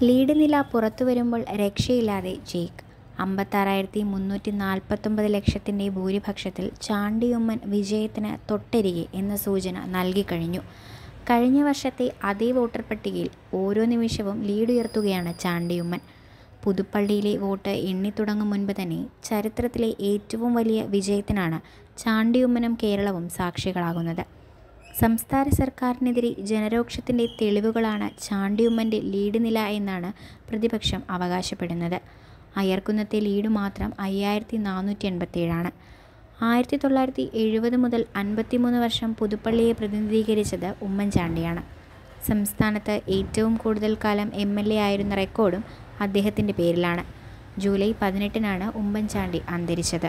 lead നില പുറത്തു വരുമ്പോൾ രക്ഷയില്ലാതെ ജേക്ക് അമ്പത്താറായിരത്തി മുന്നൂറ്റി നാൽപ്പത്തൊമ്പത് ലക്ഷത്തിൻ്റെ ഭൂരിപക്ഷത്തിൽ ചാണ്ടിയുമ്മൻ വിജയത്തിന് തൊട്ടരികെ എന്ന സൂചന നൽകിക്കഴിഞ്ഞു കഴിഞ്ഞ വർഷത്തെ അതേ വോട്ടർ പട്ടികയിൽ ഓരോ നിമിഷവും ലീഡ് ഉയർത്തുകയാണ് ചാണ്ടിയുമ്മൻ പുതുപ്പള്ളിയിലെ വോട്ട് എണ്ണിത്തുടങ്ങും മുൻപ് തന്നെ ചരിത്രത്തിലെ ഏറ്റവും വലിയ വിജയത്തിനാണ് ചാണ്ടിയുമ്മനും കേരളവും സാക്ഷികളാകുന്നത് സംസ്ഥാന സർക്കാരിനെതിരെ ജനരോക്ഷത്തിൻ്റെ തെളിവുകളാണ് ചാണ്ടിയുമ്മൻ്റെ ലീഡ് നില എന്നാണ് പ്രതിപക്ഷം അവകാശപ്പെടുന്നത് അയർക്കുന്നത്തെ ലീഡ് മാത്രം അയ്യായിരത്തി നാനൂറ്റി എൺപത്തേഴാണ് ആയിരത്തി തൊള്ളായിരത്തി എഴുപത് മുതൽ അൻപത്തിമൂന്ന് വർഷം പുതുപ്പള്ളിയെ പ്രതിനിധീകരിച്ചത് ഉമ്മൻചാണ്ടിയാണ് സംസ്ഥാനത്ത് ഏറ്റവും കൂടുതൽ കാലം എം എൽ എ ആയിരുന്ന റെക്കോർഡും അദ്ദേഹത്തിൻ്റെ പേരിലാണ് ജൂലൈ പതിനെട്ടിനാണ് ഉമ്മൻചാണ്ടി അന്തരിച്ചത്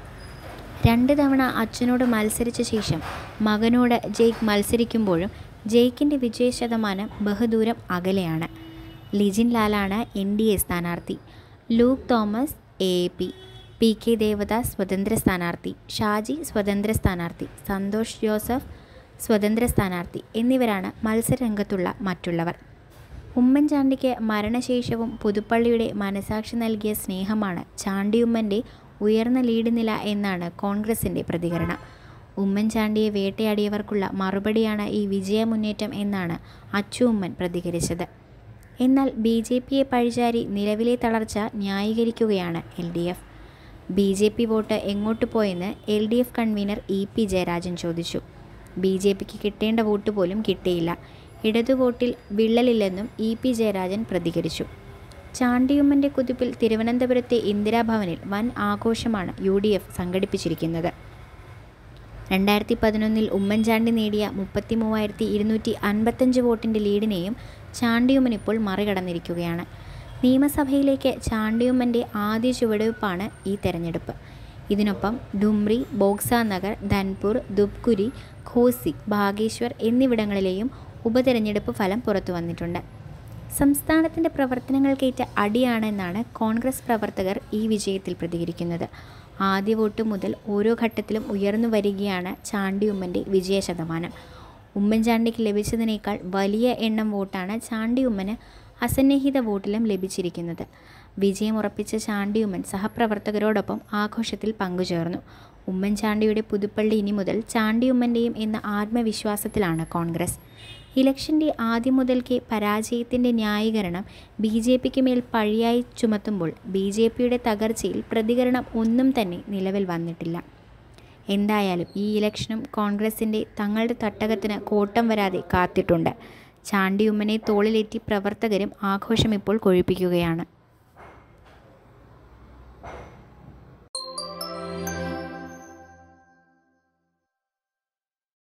രണ്ട് തവണ അച്ഛനോട് മത്സരിച്ച ശേഷം മകനോട് ജെയ്ക്ക് മത്സരിക്കുമ്പോഴും ജെയ്ക്കിൻ്റെ വിജയ ശതമാനം ബഹുദൂരം അകലെയാണ് ലിജിൻ ലാലാണ് എൻ ഡി എ സ്ഥാനാർത്ഥി Luke Thomas A A P P K Devadas സ്വതന്ത്ര സ്ഥാനാർത്ഥി ഷാജി സ്വതന്ത്ര സ്ഥാനാർത്ഥി സന്തോഷ് ജോസഫ് സ്വതന്ത്ര സ്ഥാനാർത്ഥി എന്നിവരാണ് മത്സരരംഗത്തുള്ള മറ്റുള്ളവർ ഉമ്മൻചാണ്ടിക്ക് മരണശേഷവും പുതുപ്പള്ളിയുടെ മനസാക്ഷി നൽകിയ സ്നേഹമാണ് ചാണ്ടിയുമ്മൻ്റെ ഉയർന്ന ലീഡ് നില എന്നാണ് കോൺഗ്രസിൻ്റെ പ്രതികരണം ഉമ്മൻചാണ്ടിയെ വേട്ടയാടിയവർക്കുള്ള മറുപടിയാണ് ഈ വിജയമുന്നേറ്റം എന്നാണ് അച്ചു ഉമ്മൻ പ്രതികരിച്ചത് എന്നാൽ ബി ജെ പിയെ പഴിചാരി നിലവിലെ തളർച്ച ന്യായീകരിക്കുകയാണ് L D F B J P vote എങ്ങോട്ട് പോയെന്ന് L D F convener E P Jayarajan ചോദിച്ചു ബി ജെ പിക്ക് കിട്ടേണ്ട വോട്ട് പോലും കിട്ടിയില്ല ഇടതു വോട്ടിൽ വിള്ളലില്ലെന്നും ഇ പി ജയരാജൻ പ്രതികരിച്ചു ചാണ്ടിയുമ്മൻ്റെ കുതിപ്പിൽ തിരുവനന്തപുരത്തെ ഇന്ദിരാഭവനിൽ വൻ ആഘോഷമാണ് യു ഡി എഫ് സംഘടിപ്പിച്ചിരിക്കുന്നത് രണ്ടായിരത്തി പതിനൊന്നിൽ ഉമ്മൻചാണ്ടി നേടിയ മുപ്പത്തി മൂവായിരത്തി ഇരുന്നൂറ്റി അൻപത്തഞ്ച് വോട്ടിൻ്റെ ലീഡിനെയും ചാണ്ടിയുമ്മൻ ഇപ്പോൾ മറികടന്നിരിക്കുകയാണ് നിയമസഭയിലേക്ക് ചാണ്ടിയുമ്മൻ്റെ ആദ്യ ചുവടുവയ്പ്പാണ് ഈ തെരഞ്ഞെടുപ്പ് ഇതിനൊപ്പം ഡുംറി ബോക്സ നഗർ ധൻപൂർ ദുബ്കുരി ഖോസി ബാഗേശ്വർ എന്നിവിടങ്ങളിലെയും ഉപതെരഞ്ഞെടുപ്പ് ഫലം പുറത്തു വന്നിട്ടുണ്ട് സംസ്ഥാനത്തിൻ്റെ പ്രവർത്തനങ്ങൾക്കേറ്റ അടിയാണെന്നാണ് കോൺഗ്രസ് പ്രവർത്തകർ ഈ വിജയത്തിൽ പ്രതികരിക്കുന്നത് ആദ്യ വോട്ട് മുതൽ ഓരോ ഘട്ടത്തിലും ഉയർന്നു വരികയാണ് ചാണ്ടിയുമ്മൻ്റെ വിജയ ശതമാനം ഉമ്മൻചാണ്ടിക്ക് ലഭിച്ചതിനേക്കാൾ വലിയ എണ്ണം വോട്ടാണ് ചാണ്ടിയുമ്മന് അസന്നിഹിത വോട്ടിലും ലഭിച്ചിരിക്കുന്നത് വിജയമുറപ്പിച്ച ചാണ്ടിയുമ്മൻ സഹപ്രവർത്തകരോടൊപ്പം ആഘോഷത്തിൽ പങ്കുചേർന്നു ഉമ്മൻചാണ്ടിയുടെ പുതുപ്പള്ളി ഇനി മുതൽ ചാണ്ടിയുമ്മൻ്റെയും എന്ന ആത്മവിശ്വാസത്തിലാണ് കോൺഗ്രസ് ഇലക്ഷൻ്റെ ആദ്യം മുതൽക്കേ പരാജയത്തിൻ്റെ ന്യായീകരണം ബി ജെ പിക്ക് മേൽ പഴിയായി ചുമത്തുമ്പോൾ ബി ജെ പിയുടെ തകർച്ചയിൽ പ്രതികരണം ഒന്നും തന്നെ നിലവിൽ വന്നിട്ടില്ല എന്തായാലും ഈ ഇലക്ഷനും കോൺഗ്രസിൻ്റെ തങ്ങളുടെ തട്ടകത്തിന് കോട്ടം വരാതെ കാത്തിട്ടുണ്ട് ചാണ്ടിയുമ്മനെ തോളിലേറ്റി പ്രവർത്തകരും ആഘോഷം ഇപ്പോൾ കൊഴിപ്പിക്കുകയാണ്